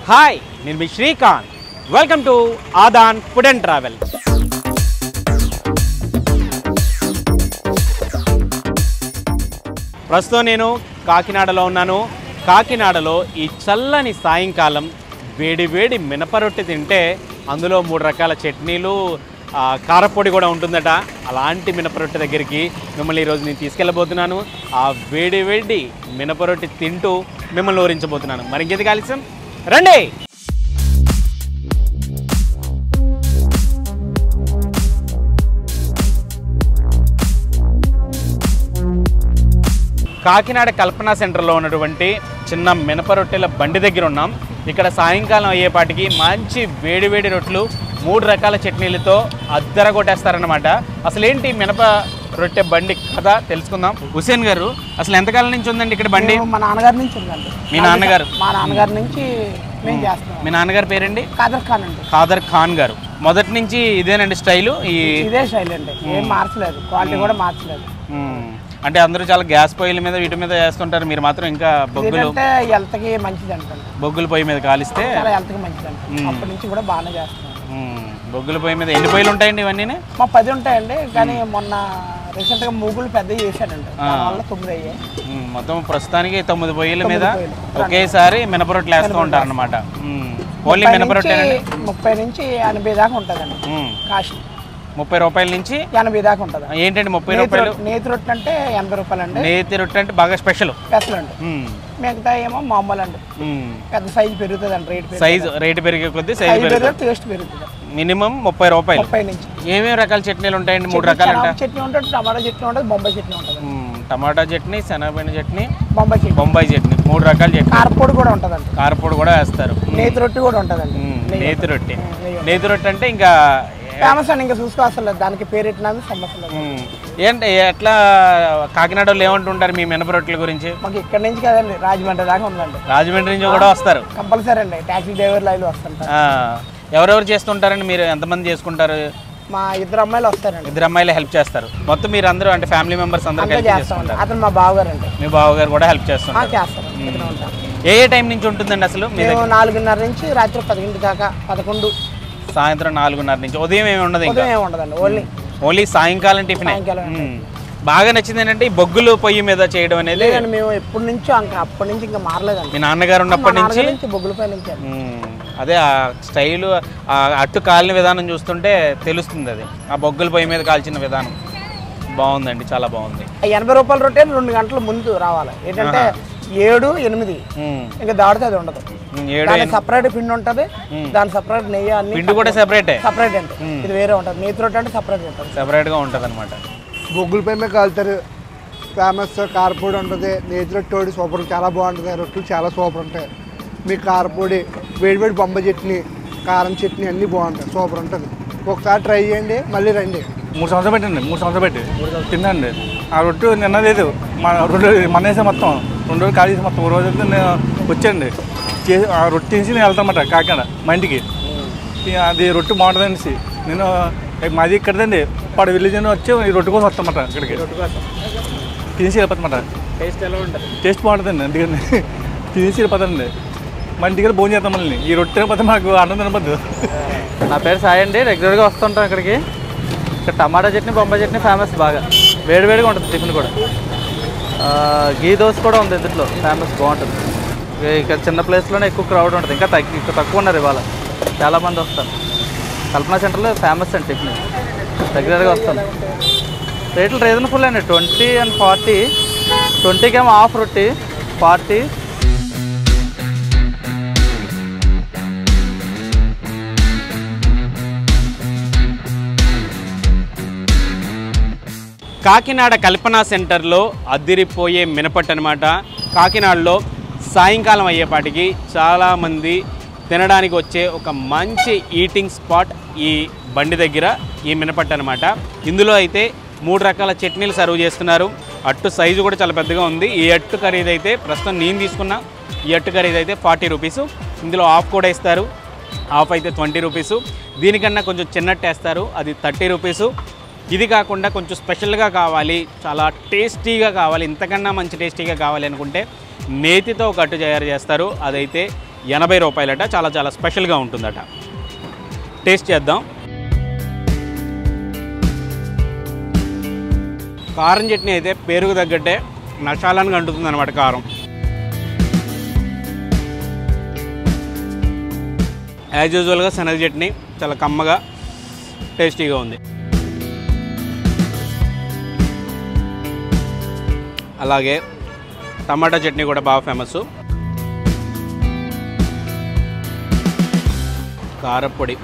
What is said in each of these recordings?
Hi నేను మీ Srikanth welcome to Adaan food and travel ప్రస్తుతం నేను కాకినాడలో ఉన్నాను కాకినాడలో ఈ చల్లని సాయంకాలం వేడి వేడి మినపరొట్టె తింటే అందులో మూడు రకాల చట్నీలు ఆ, కారపొడి కూడా ఉంటుందట అలాంటి మినపరొట్టె దగ్గరికి మిమ్మల్ని ఈరోజు నేను తీసుకెళ్ళబోతున్నాను ఆ వేడి వేడి మినపరొట్టె తింటూ మిమ్మల్ని ఊరించబోతున్నాను మరి ఇంకేది ఆలస్యం రండి కాకినాడ కల్పన సెంటర్లో ఉన్నటువంటి చిన్న మినప రొట్టెల బండి దగ్గర ఉన్నాం ఇక్కడ సాయంకాలం అయ్యేపాటికి మంచి వేడి వేడి రొట్టెలు మూడు రకాల చట్నీలతో అద్దర కొట్టేస్తారనమాట అసలు ఏంటి మినప రొట్టె బండి కథ తెలుసుకుందాం హుసేన్ గారు అసలు ఎంతకాలం నుంచి ఉందండి ఇక్కడ బండి మేము మా నాన్నగారి నుంచి ఉందండి మీ నాన్నగారు మా నాన్నగారి నుంచి మేము చేస్తున్నాం మీ నాన్నగారి పేరండి కాదర్ ఖాన్ అండి ఖాదర్ ఖాన్ గారు మొదటి నుంచి ఇదేనండి స్టైలు ఈ ఇదే శైలి అండి ఏం మార్చలేదు క్వాలిటీ కూడా మార్చలేదు మ్మ్. అంటే అందరూ చాలా గ్యాస్ పొయ్యిల మీద వీటి మీద చేస్తుంటారు మీరు మాత్రం ఇంకా బొగ్గులు ఏంటంటే హెల్త్కి మంచిది అంటాను బొగ్గుల పొయ్యి మీద కాలిస్తే చాలా హెల్త్కి మంచిది అంటాను అప్పటి నుంచి కూడా బాగానే చేస్తున్నాం మ్మ్. బొగ్గుల పొయ్యి మీద ఎన్ని పొయ్యిలు ఉంటాయండి ఇవన్నీ మా పది ఉంటాయండి కానీ మొన్న రీసెంట్గా మూగులు పెద్ద చేశానండి దానివల్ల తొమ్మిది అయ్యాయి మొత్తం ప్రస్తుతానికి తొమ్మిది పొయ్యిల మీద పొయ్యిలు. ఒకేసారి మినపరొట్టెలు వేస్తూ ఉంటారు అనమాట ఓన్లీ మినపరొట్టె నుంచి ముప్పై నుంచి ఎనభై దాకా ఉంటుందండి కాస్ట్ ముప్పై రూపాయల నుంచి ఎనభై దాకా ఉంటుంది ఏంటండి ముప్పై రూపాయలు నేతి రొట్టె అంటే ఎనభై రూపాయలు అండి నేతి రొట్టె అంటే బాగా స్పెషల్ పెసలు అండి మిగతా ఏమో మామూలు అండి పెద్ద సైజు పెరుగుతుంది అండి రేట్ సైజు రేటు పెరిగే కొద్దీ సైజు సైజు పెరుగుతుంది పెరుగుతుంది టేస్ట్ పెరుగుతుంది మినిమం ముప్పై రూపాయలు ముప్పై నుంచి ఏమేమి రకాల చట్నీలు ఉంటాయండి మూడు రకాలు శనగ ఉంటాయి చట్నీ ఉంటుంది టమాటా చట్నీ ఉంటుంది బొంబాయి చట్నీ ఉంటుంది మ్మ్. టమాటా చట్నీ శనగపిండి చట్నీ బొంబాయి చట్నీ బొంబాయి చట్నీ మూడు రకాల చట్నీ కారపొడి కూడా ఉంటుందండి కారపొడి కూడా వేస్తారు నేతి రొట్టి కూడా ఉంటుందండి మ్మ్. నేతి రొట్టె నెయ్యి నేతి రొట్టె అంటే ఇంకా ఫేమస్ అండి ఇంకా చూసుకోవాల్సిన లేదు దానికి పేరెట్టినది సమస్య లేదు మ్మ్. ఏంటి ఎట్లా కాకినాడలో ఏమంటుంటారు మీ మినప రొట్టెల గురించి మాకు ఇక్కడ నుంచి కదండి రాజమండ్రి దాకా ఉందండి రాజమండ్రి నుంచి కూడా వస్తారు కంపల్సరీ అండి ట్యాక్సీ డ్రైవర్ లైన్లో వస్తుంటారు ఆ, ఎవరెవరు చేస్తుంటారండి మీరు ఎంతమంది చేసుకుంటారు మా ఇద్దరు అమ్మాయిలు వస్తారండి ఇద్దరు అమ్మాయిలు హెల్ప్ చేస్తారు మొత్తం మీరు అందరూ అంటే ఫ్యామిలీ మెంబర్స్ అందరూ అంతా హెల్ప్ చేస్తామండి చేసుకుంటారు అతను మా బావగారు అండి మీ బావగారు కూడా హెల్ప్ ఆ, చేస్తుంటారు చేస్తారు ఇక్కడే ఉంటారు ఏ ఏ టైం నుంచి ఉంటుందండి అసలు మీ మేము నాలుగున్నర నుంచి రాత్రి పదకొండు దాకా పదకొండు సాయంత్రం నాలుగున్నర నుంచి ఉదయం ఏమి ఉండదు ఇంకా ఉదయం ఏమి ఉండదండి ఓన్లీ ఓన్లీ సాయంకాలం టిఫిన్ సాయంకాలం బాగా నచ్చింది ఏంటంటే ఈ బొగ్గులు పొయ్యి మీద చేయడం అనేది లేదండి మేము ఎప్పటి నుంచో ఇంకా అప్పటి నుంచి ఇంకా మారలేదండి మీ నాన్నగారు మా ఉన్నప్పటి నుంచి నాన్నగారి నుంచి బొగ్గులపై నుంచి అండి. మ్మ్. అదే ఆ స్టైలు ఆ అట్టు కాలిన విధానం చూస్తుంటే తెలుస్తుంది అది ఆ బొగ్గుల పొయ్యి మీద కాల్చిన విధానం బాగుందండి చాలా బాగుంది ఆ ఎనభై రూపాయల రొట్టె రెండు గంటల ముందు రావాలి ఏంటంటే ఏడు ఎనిమిది మ్మ్. ఇంకా దాడితే అది ఉండదు మ్మ్. ఏడు దాని సపరేట్ పిండి ఉంటుంది దాని సపరేట్ నెయ్యి అన్ని పిండి కూడా సెపరేటే సపరేట్ అంటే ఇది వేరే ఉంటుంది నేతి రొట్టె అంటే సపరేట్ ఉంటుంది సెపరేట్గా ఉంటుంది అనమాట బొగ్గుల పైన కాలుతారు ఫేమస్ కారపొడి ఉంటుంది నేతి రొట్టె ఒకటి సూపర్ చాలా బాగుంటుంది రొట్టెలు చాలా సూపర్ ఉంటాయి మీ కారపొడి వేడి వేడి బొంబ చట్నీ కారం చట్నీ అన్నీ బాగుంటాయి సూపర్ ఉంటుంది ఒకసారి ట్రై చేయండి మళ్ళీ రండి మూడు సంవత్సరాలు పెట్టండి మూడు సంవత్సరాలు పెట్టి తినండి ఆ రొట్టె నిన్న లేదు మన రెండు మనేసే మొత్తం రెండు రోజులు ఖాళీ చేసి మొత్తం ఓ రోజు అయితే నేను వచ్చాండి చేసి ఆ రొట్టె తీసి నేను వెళ్తానమాట కాకినాడ మా ఇంటికి ఈ అది రొట్టె బాగుంటుంది అనేసి నేను ఏ, మాది ఇక్కడదండి పాడు విలేజ్ అని వచ్చి ఈ రొట్టె కోసం వస్తామాట ఇక్కడికి తినేసి వెళ్ళిపోతామాట టేస్ట్ ఎలా ఉంటుంది టేస్ట్ బాగుంటుందండి అందుకని తినేసి వెళ్ళిపోతానండి మా ఇంటికి వెళ్ళి భోజనం చేస్తాం మళ్ళీ ఈ రొట్టె పోతే మాకు అన్నం తినపద్దు నా పేరు సాయి అండి రెగ్యులర్గా వస్తుంటాం ఇక్కడికి ఇక్కడ టమాటా చట్నీ బొంబాయి చట్నీ ఫేమస్ బాగా వేడివేడిగా ఉంటుంది టిఫిన్ కూడా ఆ, గీ దోశ కూడా ఉంది ఇందులో ఫేమస్ బాగుంటుంది ఇక- ఇక్కడ చిన్న ప్లేస్లోనే ఎక్కువ క్రౌడ్ ఉంటుంది ఇంకా తగ్గి ఇంకా తక్కువ ఉన్నారు ఇవాళ చాలామంది వస్తారు కల్పన సెంటర్లో ఫేమస్ అండి టిఫిన్ రెగ్యులర్గా వస్తాను రేట్లు రీజనబుల్ అండి ట్వంటీ అండ్ ఫార్టీ ట్వంటీకి ఏమో హాఫ్ రొట్టి ఫార్టీ కాకినాడ కల్పన సెంటర్లో అద్దిరిపోయే మినపట్టు అనమాట కాకినాడలో సాయంకాలం అయ్యేపాటికి చాలామంది తినడానికి వచ్చే ఒక మంచి ఈటింగ్ స్పాట్ ఈ బండి దగ్గర ఈ మినపట్టు అనమాట ఇందులో అయితే మూడు రకాల చట్నీలు సర్వ్ చేస్తున్నారు అట్టు సైజు కూడా చాలా పెద్దగా ఉంది ఈ అట్టు ఖరీదు అయితే ప్రస్తుతం నేను తీసుకున్న ఈ అట్టు ఖరీదు అయితే ఫార్టీ రూపీస్ ఇందులో ఆఫ్ కూడా ఇస్తారు ఆఫ్ అయితే ట్వంటీ రూపీసు దీనికన్నా కొంచెం చిన్నట్టు వేస్తారు అది థర్టీ రూపీసు ఇది కాకుండా కొంచెం స్పెషల్గా కావాలి చాలా టేస్టీగా కావాలి ఇంతకన్నా మంచి టేస్టీగా కావాలి అనుకుంటే నేతితో ఒక అట్టు తయారు చేస్తారు అదైతే ఎనభై రూపాయలట చాలా చాలా స్పెషల్గా ఉంటుందట టేస్ట్ చేద్దాం కారం చట్నీ అయితే పేరుకు తగ్గట్టే నషాలానికి అంటుతుంది అనమాట కారం యాజ్ యూజువల్గా శనగ చట్నీ చాలా కమ్మగా టేస్టీగా ఉంది అలాగే టమాటా చట్నీ కూడా బాగా ఫేమస్ కారపొడి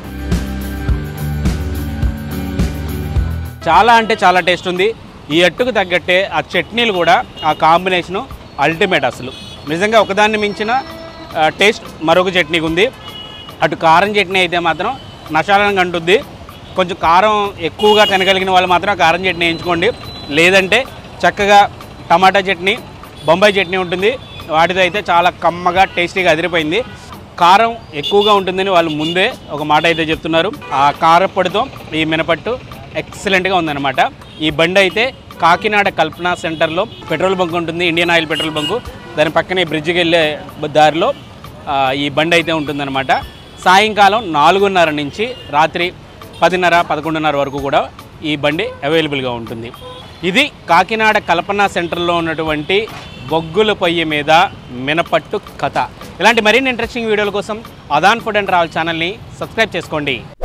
చాలా అంటే చాలా టేస్ట్ ఉంది ఈ అట్టుకు తగ్గట్టే ఆ చట్నీలు కూడా ఆ కాంబినేషను అల్టిమేట్ అసలు నిజంగా ఒకదాన్ని మించిన ఆ, టేస్ట్ మరొక చట్నీకి ఉంది అటు కారం చట్నీ అయితే మాత్రం నషాలను అంటుంది కొంచెం కారం ఎక్కువగా తినగలిగిన వాళ్ళు మాత్రం ఆ కారం చట్నీ వేయించుకోండి లేదంటే చక్కగా టమాటా చట్నీ బొంబాయి చట్నీ ఉంటుంది వాటితో అయితే చాలా కమ్మగా టేస్టీగా అదిరిపోయింది కారం ఎక్కువగా ఉంటుందని వాళ్ళు ముందే ఒక మాట అయితే చెప్తున్నారు ఆ కారప్పొడితో ఈ మినపట్టు ఎక్సలెంట్గా ఉందన్నమాట ఈ బండి అయితే కాకినాడ కల్పన సెంటర్లో పెట్రోల్ బంక్ ఉంటుంది ఇండియన్ ఆయిల్ పెట్రోల్ బంకు దాని పక్కనే బ్రిడ్జికి వెళ్ళే దారిలో ఆ, ఈ బండి అయితే ఉంటుందన్నమాట సాయంకాలం నాలుగున్నర నుంచి రాత్రి పదిన్నర పదకొండున్నర వరకు కూడా ఈ బండి అవైలబుల్గా ఉంటుంది ఇది కాకినాడ కల్పన సెంటర్లో ఉన్నటువంటి బొగ్గుల పొయ్యి మీద మినపట్టు కథ ఇలాంటి మరిన్ని ఇంట్రెస్టింగ్ వీడియోల కోసం అదాన్ ఫుడ్ అండ్ ట్రావెల్ ఛానల్ని సబ్స్క్రైబ్ చేసుకోండి